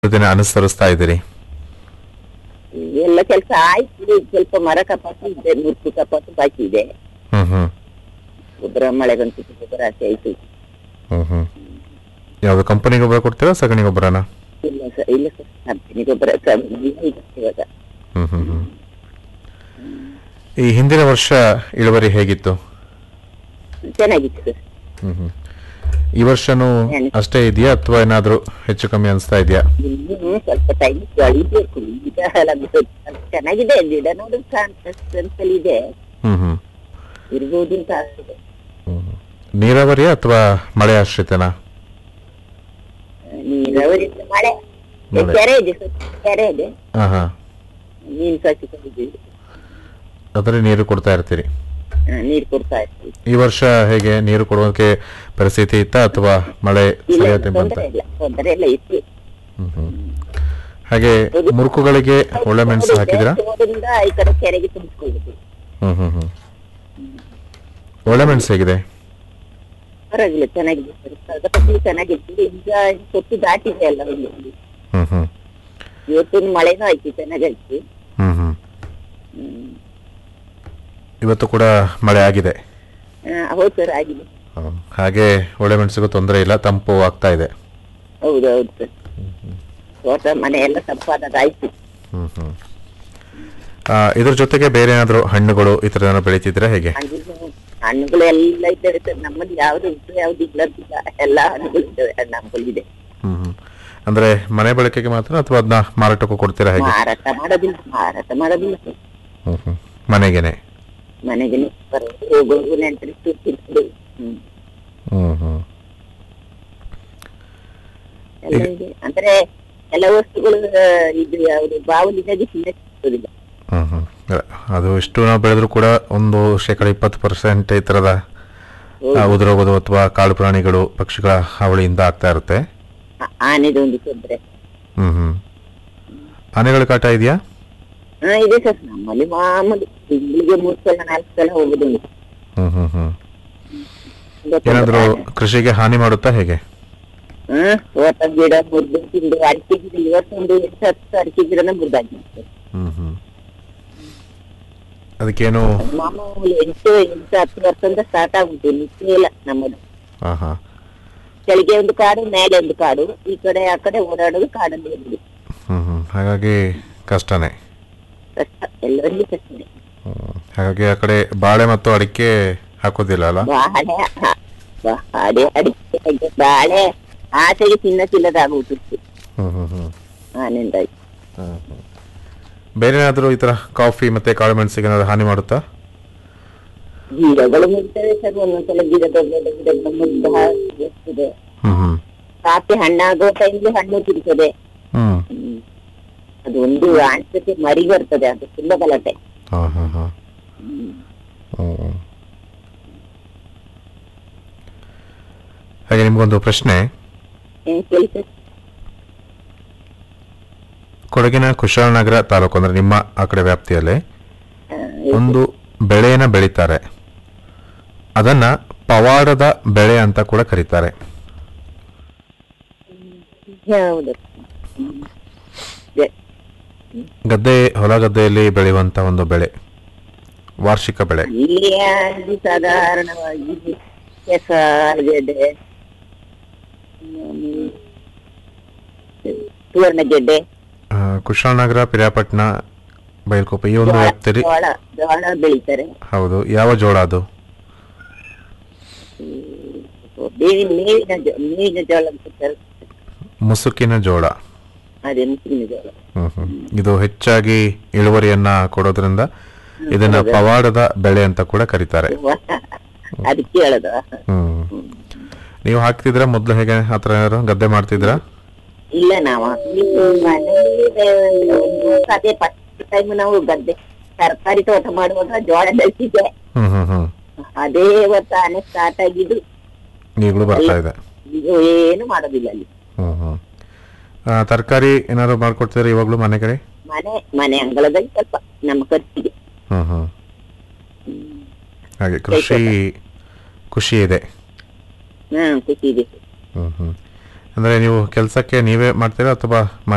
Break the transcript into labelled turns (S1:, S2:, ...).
S1: ದಿನ ಅನುಸರಿಸ್ತಾ ಇದ್ದೀರಿ
S2: ಎಲ್ಲ ಕೆಲಸ ಆಯ್ತು ಈಗ ಸ್ವಲ್ಪ ಮರ ಕಪಾಸು ಇದೆ ಮುರ್ಕು ಕಪಾಸು ಬಾಕಿ ಇದೆ
S1: ಹ್ಮ್ ಹ್ಮ್
S2: ಗೊಬ್ಬರ ಮಳೆ ಬಂತು ಗೊಬ್ಬರ ಆಸೆ ಆಯ್ತು
S1: ಹ್ಮ್ ಹ್ಮ್ ಯಾವ್ದು ಕಂಪನಿ ಗೊಬ್ಬರ ಕೊಡ್ತೀರಾ ಸಗಣಿ ಗೊಬ್ಬರನ
S2: ಇಲ್ಲ ಸರ್ ಇಲ್ಲ ಸರ್ ಕಂಪನಿ ಗೊಬ್ಬರ ಕಮ್ಮಿ ಇದೆ ಇವಾಗ
S1: ಹ್ಮ್ ಹ್ಮ್ ಹ್ಮ್ ಈ ಹಿಂದಿನ ವರ್ಷ ಇಳುವರಿ ಹೇಗಿತ್ತು
S2: ಚೆನ್ನಾಗಿತ್ತು ಸರ್
S1: ಹ್ಮ್ ಹ್ಮ್ ಈ ವರ್ಷನೂ ಅಷ್ಟೇ ಇದೆಯಾ ಅಥವಾ ಏನಾದ್ರೂ ಹೆಚ್ಚು ಕಮ್ಮಿ ಅನಿಸ್ತಾ ಇದೆಯಾ
S2: ಇನ್ನು ಸ್ವಲ್ಪ ಟೈಮ್ ಗಳಿಬೇಕು ಈಗ ಎಲ್ಲ ಚೆನ್ನಾಗಿದೆ ಗಿಡ ನೋಡಿದ್ರೆ ಕಾಣಿಸ್ತಲ್ಲಿ ಇದೆ
S1: ಹ್ಮ್ ಹ್ಮ್
S2: ಇರ್ಬೋದು ಅಂತ ಆಗ್ತದೆ
S1: ಹ್ಮ್. ನೀರಾವರಿಯಾ ಅಥವಾ ಮಳೆ ಆಶ್ರಿತನಾ
S2: ನೀರಾವರಿ ಮಳೆ
S1: ಮಳೆ.
S2: ಕೆರೆ ಇದೆ ಸರ್ ಕೆರೆ ಇದೆ
S1: ಹಾ ಹಾ
S2: ಮೀನು ಸಾಕಿಕೊಂಡಿದ್ದೀವಿ
S1: ಅದ್ರ ನೀರು ಕೊಡ್ತಾ ಇರ್ತೀರಿ
S2: ಆ, ನೀರು ಕೊಡ್ತಾ ಇರ್ತೀವಿ
S1: ಈ ವರ್ಷ ಹೇಗೆ ನೀರು ಕೊಡುವಂತೆ ಪರಿಸ್ಥಿತಿ ಇತ್ತಾ ಅಥವಾ ಮಳೆ
S2: ಇಲ್ಲ
S1: ಸರಿಯಾದ ಬಂತ
S2: ತೊಂದರೆ ಇಲ್ಲ ತೊಂದರೆ ಇಲ್ಲ ಇತ್ತು
S1: ಹ್ಮ್ ಹ್ಮ್ ಹಾಗೆ ಮುರುಕುಗಳಿಗೆ ಒಳ್ಳೆ ಮೆಣಸು ಹಾಕಿದಿರಾ
S2: ತೋಟದಿಂದ ಈ ಕಡೆ ಕೆರೆಗೆ ತುಂಬಿಸ್ಕೊಳ್ಳುದು
S1: ಹ್ಮ್ ಹ್ಮ್ ಹ್ಮ್ ಒಳ್ಳೆ ಮೆಣಸು ಹೇಗಿದೆ
S2: ಪರವಾಗಿಲ್ಲ ಚೆನ್ನಾಗಿದೆ ಸರ್ ಪ್ರಗತಿ ಚೆನ್ನಾಗಿತ್ತು ಈಗ ಕೊಟ್ಟು ದಾಟಿದೆ ಅಲ್ಲ ಇಲ್ಲಿ
S1: ಹ್ಮ್ ಹ್ಮ್
S2: ಇವತ್ತು ಮಳೆನೂ ಆಯ್ತು ಚೆನ್ನಾಗಾಯ್ತು
S1: ಹ್ಮ್ ಹ್ಮ್
S2: ಹ್ಮ್.
S1: ಇವತ್ತು ಕೂಡ ಮಳೆ ಆಗಿದೆ
S2: ಆ, ಹೌದು ಸರ್ ಆಗಿದೆ
S1: ಹ್ಮ್. ಹಾಗೆ ಒಳ್ಳೆ ಮೆಣಸಿಗೂ ತೊಂದರೆ ಇಲ್ಲ ತಂಪು ಆಗ್ತಾ ಇದೆ
S2: ಹೌದು ಹೌದು ಸರ್ ತೋಟ ಮನೆ ಎಲ್ಲ ಸಂಪಾದದಾಯ್ತು
S1: ಹ್ಮ್ ಹ್ಮ್ ಆ, ಇದ್ರ ಜೊತೆಗೆ ಬೇರೆ ಏನಾದ್ರು ಹಣ್ಣುಗಳು ಈ ಥರ ಏನಾದ್ರು ಬೆಳೀತಿದ್ರೆ ಹೇಗೆ
S2: ಹಣ್ಣು ಹಣ್ಣುಗಳು ಎಲ್ಲ ಇದ್ದಾವೆ ಸರ್ ನಮ್ಮಲ್ಲಿ ಯಾವ್ದು ಉಂಟು ಯಾವ್ದು ಇಲ್ಲದಿಲ್ಲ ಎಲ್ಲ ಹಣ್ಣುಗಳು ಇದ್ದಾವೆ ಹಣ್ಣು ಹಂಪಲು ಇದೆ
S1: ಹ್ಮ್ ಹ್ಮ್ ಅಂದ್ರೆ ಮನೆ ಬಳಕೆಗೆ ಮಾತ್ರ ಅಥವಾ ಅದನ್ನ ಮಾರಾಟಕ್ಕೂ ಕೊಡ್ತೀರಾ ಹೇಗೆ
S2: ಮಾರಾಟ ಮಾಡೋದಿಲ್ಲ ಮಾರಾಟ ಮಾಡೋದಿಲ್ಲ ಸರ್
S1: ಹ್ಮ್ ಹ್ಮ್ ಮನೆಗೆನೆ
S2: ಮನೆಗೆ ಬರೋದು ಹೋಗೋದು ನೆಂಟರಿಷ್ಟು ತಿನ್ಕೊಂಡು ಹ್ಮ್
S1: ಹ್ಮ್ ಹ್ಮ್
S2: ಎಲ್ಲ ಇದೆ ಅಂದ್ರೆ ಎಲ್ಲ ವಸ್ತುಗಳು ಆ, ಇದು ಯಾವುದು ಬಾವಲಿಗಾಗಿ ಚಿನ್ನ ಸಿಗೋದಿಲ್ಲ
S1: ಹ್ಮ್ ಹ್ಮ್ ಅಲ್ಲ, ಅದು ಎಷ್ಟು ನಾವು ಬೆಳೆದ್ರು ಕೂಡ ಒಂದು ಶೇಕಡ ಇಪ್ಪತ್ತು ಪರ್ಸೆಂಟ್ ಈ ಥರದ ಆ, ಉದುರೋಗೋದು ಅಥವಾ ಕಾಡು ಪ್ರಾಣಿಗಳು ಪಕ್ಷಿಗಳ ಹಾವಳಿಯಿಂದ ಆಗ್ತಾ ಇರುತ್ತೆ
S2: ಆ- ಆನೆದು ಒಂದು ತೊಂದ್ರೆ
S1: ಹ್ಮ್ ಹ್ಮ್ ಆನೆಗಳ ಕಾಟ ಇದೆಯಾ
S2: ಹಾ ಇದೆ ಸರ್ ನಮ್ಮಲ್ಲಿ ಮಾಮೂಲಿ ತಿಂಗಳಿಗೆ ಮೂರ್ ಸಲ ನಾಲ್ಕು ಸಲ ಹೋಗುದುಂಟು
S1: ಹ್ಮ್ ಹ್ಮ್ ಹ್ಮ್
S2: ತುಂಬಾ ತೊಂದ್ರೆ.
S1: ಏನಾದರೂ ಕೃಷಿಗೆ ಹಾನಿ ಮಾಡುತ್ತಾ ಹೇಗೆ
S2: ಹಾ ತೋಟ ಗಿಡ ಮುರಿದು ತಿಂದು ಅಡಿಕೆ ಗಿಡ ಇವತ್ತೊಂದು ಎಂಟು ಹತ್ತು ಅಡಿಕೆ ಗಿಡನ ಮುರಿದಾಗಿದೆ
S1: ಹ್ಮ್ ಹ್ಮ್ ಅದಕ್ಕೇನು
S2: ಮಾಮೂಲಿ ಎಂಟು ಎಂಟು ಹತ್ತು ವರ್ಷದಿಂದ ಸ್ಟಾರ್ಟ್ ಆಗುಂಟು ನಿತ್ಯ ಇಲ್ಲ ನಮ್ಮದು
S1: ಹಾ ಹಾ
S2: ಕೆಳಗೆ ಒಂದು ಕಾಡು ಮೇಲೆ ಒಂದು ಕಾಡು ಈ ಕಡೆ ಆ ಕಡೆ ಓಡಾಡೋದು ಕಾಡಲ್ಲಿ ಇರುದು
S1: ಹ್ಮ್ ಹ್ಮ್ ಹಾಗಾಗಿ ಕಷ್ಟನೇ
S2: ಕಷ್ಟ ಎಲ್ಲರಿಗೂ ಕಷ್ಟನೇ
S1: ಹ್ಮ್. ಹಾಗಾಗಿ ಆ ಕಡೆ ಬಾಳೆ ಮತ್ತು ಅಡಿಕೆ ಹಾಕೋದಿಲ್ಲ ಅಲ್ಲ
S2: ಬಾಳೆ ಹ, ಬಾಳೆ ಅಡಿಕೆ ಬಾಳೆ ಆಸೆಗೆ ಚಿನ್ನ ಚಿಲ್ಲದಾಗುತ್ತಿತ್ತು
S1: ಹ್ಮ್ ಹ್ಮ್ ಹ್ಮ್
S2: ಆನೆಂದಾಯ್ತು
S1: ಹ್ಮ್ ಹ್ಮ್. ಬೇರೆ ಏನಾದರೂ ಈ ಥರ ಕಾಫಿ ಮತ್ತೆ ಕಾಳು ಮೆಣಸಿಗೆ ಏನಾದ್ರು ಹಾನಿ ಮಾಡುತ್ತಾ
S2: ಗಿಡಗಳು ಮುರಿತವೆ ಸರ್ ಒಂದೊಂದ್ಸಲ ಗಿಡ ದೊಡ್ಡ ದೊಡ್ಡ ಗಿಡಗಳು ಮುರಿದು ಹಾಕಿರ್ತದೆ
S1: ಹ್ಮ್ ಹ್ಮ್
S2: ಕಾಫಿ ಹಣ್ಣಾಗೋ ಟೈಮ್ಗೆ ಹಣ್ಣು ತಿರುತ್ತದೆ
S1: ಹ್ಮ್
S2: ಹ್ಮ್. ಅದು ಒಂದು ಆಣ್ಸಕ್ಕೆ ಮರಿ ಬರ್ತದೆ ಅದು ತುಂಬಾ ಗಲಾಟೆ
S1: ಹಾ ಹಾ ಹಾ
S2: ಹ್ಮ್.
S1: ಹ್ಮ್. ಹಾಗೆ ನಿಮ್ಗೊಂದು ಪ್ರಶ್ನೆ
S2: ಏನ್ ಕೇಳಿ ಸರ್
S1: ಕೊಡಗಿನ ಕುಶಾಲನಗರ ತಾಲೂಕು ಅಂದ್ರೆ ನಿಮ್ಮ ಆ ಕಡೆ ವ್ಯಾಪ್ತಿಯಲ್ಲಿ
S2: ಆ,
S1: ಒಂದು ಬೆಳೆಯನ್ನ ಬೆಳೀತಾರೆ ಅದನ್ನ ಪವಾಡದ ಬೆಳೆ ಅಂತ ಕೂಡ ಕರೀತಾರೆ
S2: ಹೌದು ಹ್ಮ್. ಇದೆ.
S1: ಗದ್ದೆ ಹೊಲ ಗದ್ದೆಯಲ್ಲಿ ಬೆಳೆಯುವಂತ ಒಂದು ಬೆಳೆ ವಾರ್ಷಿಕ ಬೆಳೆ
S2: ಇಲ್ಲಿ ಅಲ್ಲಿ ಸಾಧಾರಣವಾಗಿ ಕೆಸಗೆಡ್ಡೆ ಸುವರ್ಣ ಗೆಡ್ಡೆ
S1: ಆ, ಕುಶಾಲನಗರ ಪಿರಿಯಾಪಟ್ಟಣ ಬೈಲ್ಕೊಪ್ಪ ಈ ಒಂದು ವ್ಯಾಪ್ತಿಯಲ್ಲಿ
S2: ಜೋಳ ಜೋಳ ಬೆಳಿತಾರೆ
S1: ಹೌದು ಯಾವ ಜೋಳ ಅದು
S2: ಬೇವಿನ ಮೇವಿನ ಜೋ- ಮೇವಿನ ಜೋಳ ಅಂತ ಕರೀತಾರೆ.
S1: ಮುಸುಕಿನ ಜೋಳ
S2: ಅದೇ ಮುಸ್ಲಿಂ ಜೋಳ
S1: ಹ್ಮ್ ಹ್ಮ್. ಇದು ಹೆಚ್ಚಾಗಿ ಇಳುವರಿಯನ್ನ ಕೊಡೋದ್ರಿಂದ ಇದನ್ನ ಪವಾಡದ ಬೆಳೆ ಅಂತ ಕೂಡ ಕರೀತಾರೆ
S2: ಅದಕ್ಕೆ ಹೇಳದ
S1: ಹ್ಮ್ ನೀವು ಹಾಕ್ತಿದ್ರ ಮೊದ್ಲು ಹೇಗೆ ಆತರ ಏನಾದ್ರು ಗದ್ದೆ ಮಾಡ್ತಿದ್ರಾ
S2: ಇಲ್ಲ ನಾವು ಇಲ್ಲಿ ಮನೆಯಲ್ಲಿ ಬೆ- ಒಂದು ಅದೇ ಫಸ್ಟ್ ಟೈಮ್ ನಾವು ಗದ್ದೆ ತರಕಾರಿ ತೋಟ ಮಾಡುವಾಗ ಜೋಳ ಬೆಳೆಸಿದ್ದೆ
S1: ಹ್ಮ್ ಹ್ಮ್ ಹ್ಮ್
S2: ಅದೇ ಇವತ್ತು ಆನೆ ಸ್ಟಾರ್ಟ್ ಆಗಿದ್ದು
S1: ಈಗಲೂ ಬರ್ತಾ ಇದೆ
S2: ಈಗ ಏನು ಮಾಡೋದಿಲ್ಲ ಅಲ್ಲಿ
S1: ಹ್ಮ್ ಹ್ಮ್ ತರಕಾರಿ ಏನಾದ್ರು ಮಾಡ್ಕೊಡ್ತೀರಾ ಇವಾಗ್ಲೂ ಮನೆ ಕಡೆ
S2: ಮನೆ ಮನೆ ಅಂಗಳದಲ್ಲಿ ಸ್ವಲ್ಪ ನಮ್ಮ ಖರ್ಚಿಗೆ
S1: ಹ್ಮ್ ಹ್ಮ್ ಹಾಗೆ ಕೃಷಿ ಖುಷಿ ಇದೆ
S2: ಹಾ ಖುಷಿ ಇದೆ
S1: ಹ್ಮ್ ಹ್ಮ್ ಅಂದ್ರೆ ನೀವು ಕೆಲಸಕ್ಕೆ ನೀವೇ ಮಾಡ್ತೀರಾ ಅಥವಾ